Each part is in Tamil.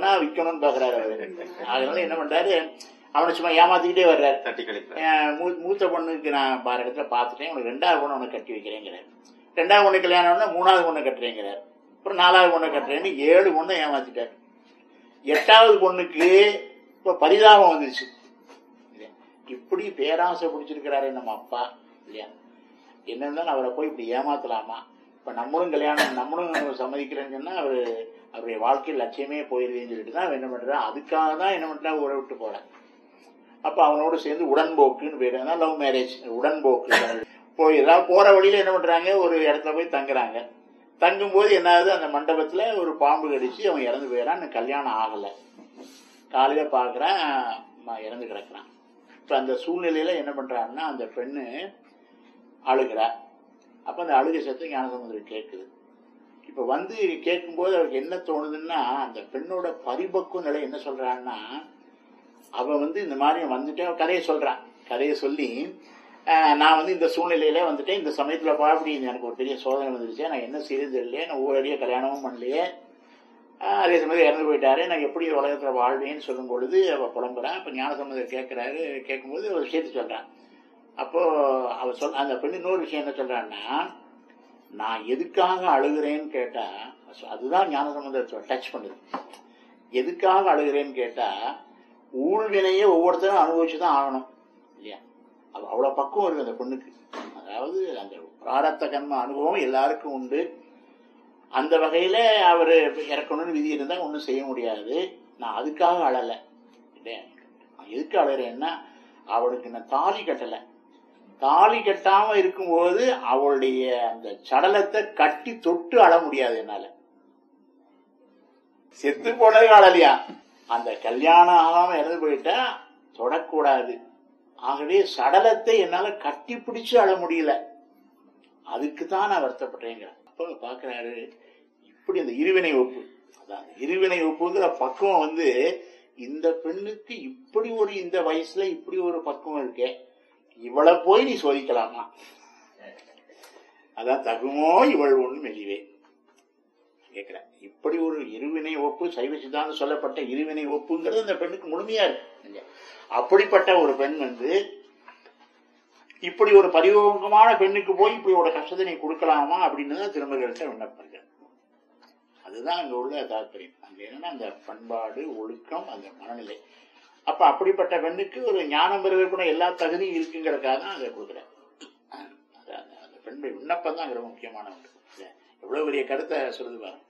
பொண்ணா விற்கணும்னு பாக்குறாரு அவரு அதனால என்ன பண்றாரு அவனை சும்மா ஏமாத்திக்கிட்டே வர்றாரு தட்டி கழிக்கிறார் என் மூ- மூத்த பொண்ணுக்கு நான் பாரு இடத்துல பார்த்துட்டேன் உனக்கு ரெண்டாவது பொண்ணு உனக்கு கட்டி வைக்கிறேங்கிறார் ரெண்டாவது பொண்ணு கல்யாணம்னா மூணாவது பொண்ணு கட்டுறேங்கிறார் அப்புறம் நாலாவது பொண்ணு கட்டுறேன்னு ஏழு பொண்ணை ஏமாத்திட்டார் எட்டாவது பொண்ணுக்கு இப்ப பரிதாபம் வந்துருச்சு இல்லையா? இப்படி பேராசை பிடிச்சிருக்கிறாரே நம்ம அப்பா இல்லையா என்ன இருந்தாலும் அவரை போய் இப்படி ஏமாத்தலாமா இப்ப நம்மளும் கல்யாணம் நம்மளும் சம்மதிக்கிறேன்னு சொன்னா அவரு அவருடைய வாழ்க்கை லட்சியமே போயிருதுன்னு சொல்லிட்டு தான் அவன் என்ன பண்றா அதுக்காக தான் என்ன பண்றா ஊரை விட்டு போறேன் அப்ப அவனோட சேர்ந்து உடன்போக்குன்னு பேரு லவ் மேரேஜ் உடன்போக்கு போயிடலாம் போற வழியில என்ன பண்றாங்க ஒரு இடத்துல போய் தங்குறாங்க தங்கும்போது என்ன ஆகுது அந்த மண்டபத்துல ஒரு பாம்பு கடிச்சு அவன் இறந்து போயிடறான் இன்னும் கல்யாணம் ஆகல காலையில பாக்குறான் ம- இறந்து கிடக்குறான் இப்ப அந்த சூழ்நிலையில என்ன பண்றான்னா அந்த பெண்ணு அழுகிறா அப்ப அந்த அழுகை சத்தம் ஞானசமுதிரம் கேட்குது இப்ப வந்து கேட்கும்போது அவருக்கு என்ன தோணுதுன்னா அந்த பெண்ணோட பரிபக்குவ நிலை என்ன சொல்றான்னா அவ வந்து இந்த மாதிரி வந்துட்டு அவ கதையை சொல்றான் கதையை சொல்லி ஆஹ், நான் வந்து இந்த சூழ்நிலையில வந்துட்டேன் இந்த சமயத்துல பா அப்படி எனக்கு ஒரு பெரிய சோதனை வந்துருச்சு நான் என்ன செய்யறது தெரியலையே நான் ஊரடியே கல்யாணமும் பண்ணலையே ஆஹ், அதே சமயத்தில் இறந்து போயிட்டாரு நான் எப்படி உலகத்துல வாழ்வேன்னு சொல்லும் பொழுது அவ புலம்புறா அப்ப ஞானசம்பந்தர் கேட்கிறாரு கேட்கும்போது ஒரு விஷயத்தை சொல்றான் அப்போ அவ சொல் அந்த பெண் இன்னொரு விஷயம் என்ன சொல்றான்னா நான் எதுக்காக அழுகிறேன்னு கேட்டா அதுதான் ஞானசம்பந்தத்தை டச் பண்ணுது எதுக்காக அழுகிறேன்னு கேட்டா ஊழ்வினையை ஒவ்வொருத்தரும் அனுபவிச்சு தான் ஆகணும் இல்லையா அவ அவ்வளவு பக்குவம் இருக்கு அந்த பொண்ணுக்கு அதாவது அந்த பிராரத்த கர்ம அனுபவம் எல்லாருக்கும் உண்டு அந்த வகையில அவரு இறக்கணும்னு விதி இருந்தா ஒன்றும் செய்ய முடியாது நான் அதுக்காக அழலை இல்லையா நான் எதுக்கு அழறேன்னா அவளுக்கு நான் தாலி கட்டலை தாலி கட்டாம இருக்கும்போது அவளுடைய அந்த சடலத்தை கட்டி தொட்டு அழ முடியாது என்னால செத்து போனது அழலையா அந்த கல்யாணம் ஆகாம இறந்து போயிட்டா தொடக்கூடாது ஆகவே சடலத்தை என்னால கட்டி பிடிச்சு அழ முடியல அதுக்கு தான் நான் வருத்தப்படுறேங்க அப்ப பாக்குறாரு இப்படி அந்த இருவினை ஒப்பு அதான் அந்த இருவினை ஒப்புங்கிற பக்குவம் வந்து இந்த பெண்ணுக்கு இப்படி ஒரு இந்த வயசுல இப்படி ஒரு பக்குவம் இருக்கே இவளை போய் நீ சோதிக்கலாமா அதான் தகுமோ இவள் ஒண்ணு மெலிவே கேட்கிறேன் இப்படி ஒரு இருவினை ஒப்பு சைவ சித்தாந்தம் சொல்லப்பட்ட இருவினை ஒப்புங்கிறது அந்த பெண்ணுக்கு முழுமையா இருக்கு இல்லையா? அப்படிப்பட்ட ஒரு பெண் வந்து இப்படி ஒரு பரிவோகமான பெண்ணுக்கு போய் இப்படி ஒரு கஷ்டத்தை நீ கொடுக்கலாமா அப்படின்னு தான் திருமகள்கிட்ட விண்ணப்பங்கள் அதுதான் அங்க உள்ள தாற்பயம் அங்க என்னன்னா அந்த பண்பாடு ஒழுக்கம் அந்த மனநிலை அப்ப அப்படிப்பட்ட பெண்ணுக்கு ஒரு ஞானம் பெறுவதற்குள்ள எல்லா தகுதியும் இருக்குங்கிறதுக்காக தான் அதை கொடுக்குறேன் அது அந்த அந்த பெண்ணுடைய விண்ணப்பம் தான் ரொம்ப முக்கியமான ஒன்று இல்லையா? எவ்வளவு பெரிய கருத்தை சொல்லுது பாருங்க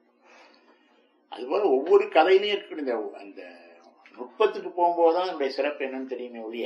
அதுபோல ஒவ்வொரு கதையிலையும் இருக்கு இந்த அந்த நுட்பத்துக்கு போகும்போது தான் என்னுடைய சிறப்பு என்னன்னு தெரியுமே ஒழிய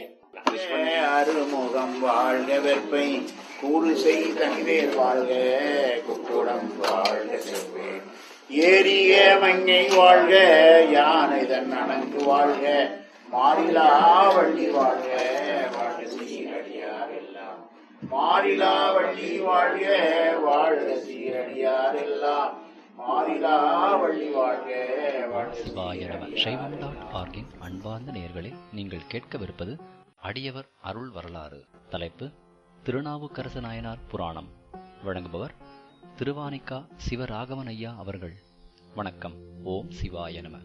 அருமுகம் வாழ்க வெப்பை கூறு செய் தனிவேல் வாழ்க குக்குடம் வாழ்க செவ்வே ஏரிய மங்கை வாழ்க யானை தன் அணங்கு வாழ்க மாறிலா வள்ளி வாழ்க வாழ்க சீரடியார் எல்லாம் மாறிலா வள்ளி வாழ்க வாழ்க சீரடியார் எல்லாம் மாறிலா வள்ளி வாழ்க வாழ்க சிவாய நம சீரடியார் சைவம் டாட் ஆர்கின் அன்பார்ந்த நேயர்களே நீங்கள் கேட்கவிருப்பது அடியவர் அருள் வரலாறு தலைப்பு திருநாவுக்கரசு நாயனார் புராணம் வழங்குபவர் திருவானிக்கா சிவராகவன் ஐயா அவர்கள் வணக்கம் ஓம் சிவாய நம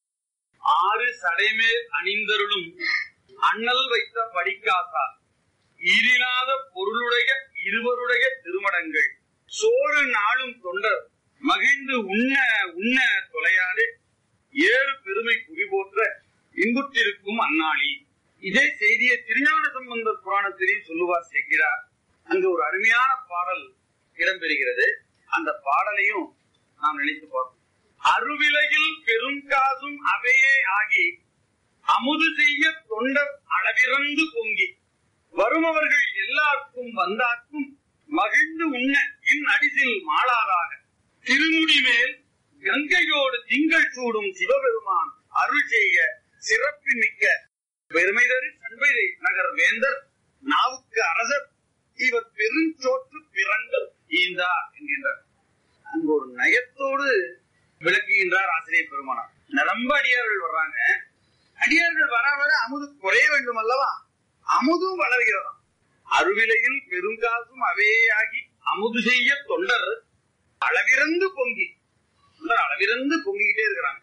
ஆறு சடைமேல் அணிந்தருளும் அண்ணல் வைத்த படிக்காசால் ஈரினாத பொருளுடைய இருவருடைய திருமணங்கள் சோறு நாளும் தொண்டர் மகிழ்ந்து உண்ண உண்ண தொலையாதே ஏறு பெருமை குவி போற்ற இன்புற்றிருக்கும் அந்நாளி இதே செய்தியை திருஞான சம்பந்தர் புராணத்திலே சொல்லுவார் சேர்க்கிறார் அங்கு ஒரு அருமையான பாடல் இடம்பெறுகிறது அந்த பாடலையும் நாம் நினைத்து பார்ப்போம் அருவிலையில் பெருங்காசும் அவையே ஆகி அமுது செய்ய தொண்டர் அளவிறந்து பொங்கி வருமவர்கள் எல்லாருக்கும் வந்தாக்கும் மகிழ்ந்து உண்ண இன் அடிசில் மாளாதாக திருமுடி மேல் கங்கையோடு திங்கள் சூடும் சிவபெருமான் அருள் செய்ய சிறப்பு மிக்க பெருமை தரு சண்பை நகர் வேந்தர் நாவுக்கு அரசர் இவர் பெருஞ்சோற்று பிறங்கள் ஈந்தார் என்கின்றார் அங்கு ஒரு நயத்தோடு விளக்குகின்றார் ஆசிரியர் பெருமானார் நிரம்ப அடியார்கள் வர்றாங்க அடியார்கள் வர வர அமுது குறைய வேண்டும் அல்லவா அமுதும் வளர்கிறதாம் அருவிலையில் பெருங்காசும் அவையாகி அமுது செய்ய தொண்டர் அளவிறந்து பொங்கி தொண்டர் அளவிறந்து பொங்கிக்கிட்டே இருக்கிறாங்க